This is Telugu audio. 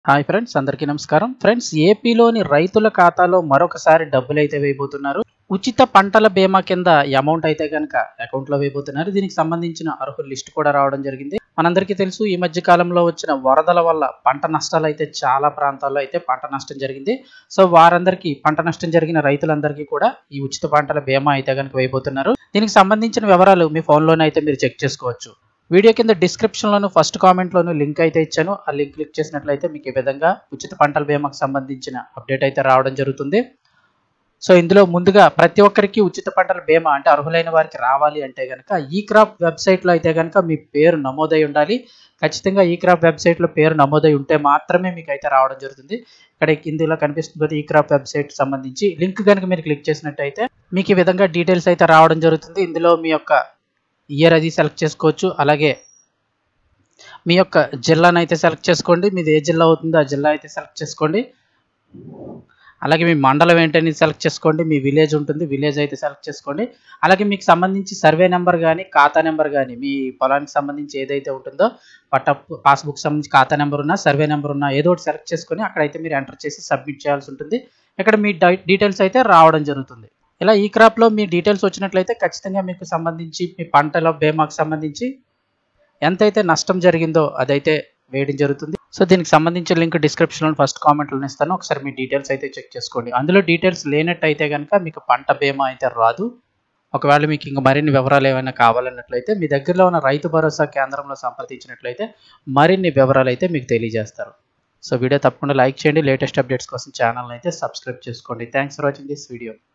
హాయ్ ఫ్రెండ్స్ అందరికీ నమస్కారం ఫ్రెండ్స్ ఏపీలోని రైతుల ఖాతాలో మరొకసారి డబ్బులు అయితే వేయబోతున్నారు ఉచిత పంటల బీమా కింద అమౌంట్ అయితే కనుక అకౌంట్లో వేయబోతున్నారు దీనికి సంబంధించిన అర్హుల లిస్ట్ కూడా రావడం జరిగింది మనందరికీ తెలుసు ఈ మధ్య కాలంలో వచ్చిన వరదల వల్ల పంట నష్టాలు అయితే చాలా ప్రాంతాల్లో అయితే పంట నష్టం జరిగింది సో వారందరికీ పంట నష్టం జరిగిన రైతులందరికీ కూడా ఈ ఉచిత పంటల బీమా అయితే కనుక వేయబోతున్నారు దీనికి సంబంధించిన వివరాలు మీ ఫోన్లోనే అయితే మీరు చెక్ చేసుకోవచ్చు వీడియో కింద డిస్క్రిప్షన్లోను ఫస్ట్ కామెంట్లోను లింక్ అయితే ఇచ్చాను ఆ లింక్ క్లిక్ చేసినట్లయితే మీకు ఈ విధంగా ఉచిత పంటల బీమాకు సంబంధించిన అప్డేట్ అయితే రావడం జరుగుతుంది సో ఇందులో ముందుగా ప్రతి ఒక్కరికి ఉచిత పంటల బీమా అంటే అర్హులైన వారికి రావాలి అంటే కనుక ఈ క్రాప్ వెబ్సైట్లో అయితే కనుక మీ పేరు నమోదై ఉండాలి ఖచ్చితంగా ఈ క్రాప్ వెబ్సైట్లో పేరు నమోదై ఉంటే మాత్రమే మీకు అయితే రావడం జరుగుతుంది ఇక్కడ ఇందులో కనిపిస్తుంది ఈ క్రాప్ వెబ్సైట్ సంబంధించి లింక్ కనుక మీరు క్లిక్ చేసినట్టయితే మీకు ఈ విధంగా డీటెయిల్స్ అయితే రావడం జరుగుతుంది ఇందులో మీ యొక్క ఇయర్ అది సెలెక్ట్ చేసుకోవచ్చు అలాగే మీ యొక్క జిల్లాను అయితే సెలెక్ట్ చేసుకోండి మీది ఏ జిల్లా అవుతుందో ఆ జిల్లా అయితే సెలెక్ట్ చేసుకోండి అలాగే మీ మండలం ఏంటని సెలెక్ట్ చేసుకోండి మీ విలేజ్ ఉంటుంది విలేజ్ అయితే సెలెక్ట్ చేసుకోండి అలాగే మీకు సంబంధించి సర్వే నెంబర్ కానీ ఖాతా నెంబర్ కానీ మీ పొలానికి సంబంధించి ఏదైతే ఉంటుందో పట్ట పాస్బుక్ సంబంధించి ఖాతా నెంబర్ ఉన్నా సర్వే నెంబర్ ఉన్నా ఏదో ఒకటి సెలెక్ట్ చేసుకొని అక్కడైతే మీరు ఎంటర్ చేసి సబ్మిట్ చేయాల్సి ఉంటుంది ఇక్కడ మీ డీటెయిల్స్ అయితే రావడం జరుగుతుంది ఇలా ఈ క్రాప్లో మీ డీటెయిల్స్ వచ్చినట్లయితే ఖచ్చితంగా మీకు సంబంధించి మీ పంటల బీమాకు సంబంధించి ఎంతైతే నష్టం జరిగిందో అదైతే వేయడం జరుగుతుంది సో దీనికి సంబంధించిన లింక్ డిస్క్రిప్షన్లో ఫస్ట్ కామెంట్లో ఇస్తాను ఒకసారి మీ డీటెయిల్స్ అయితే చెక్ చేసుకోండి అందులో డీటెయిల్స్ లేనట్టయితే కనుక మీకు పంట బీమా అయితే రాదు ఒకవేళ మీకు ఇంకా మరిన్ని వివరాలు ఏమైనా కావాలన్నట్లయితే మీ దగ్గరలో ఉన్న రైతు భరోసా కేంద్రంలో సంప్రదించినట్లయితే మరిన్ని వివరాలు అయితే మీకు తెలియజేస్తారు సో వీడియో తప్పకుండా లైక్ చేయండి లేటెస్ట్ అప్డేట్స్ కోసం ఛానల్ అయితే సబ్స్క్రైబ్ చేసుకోండి thanks for watching this video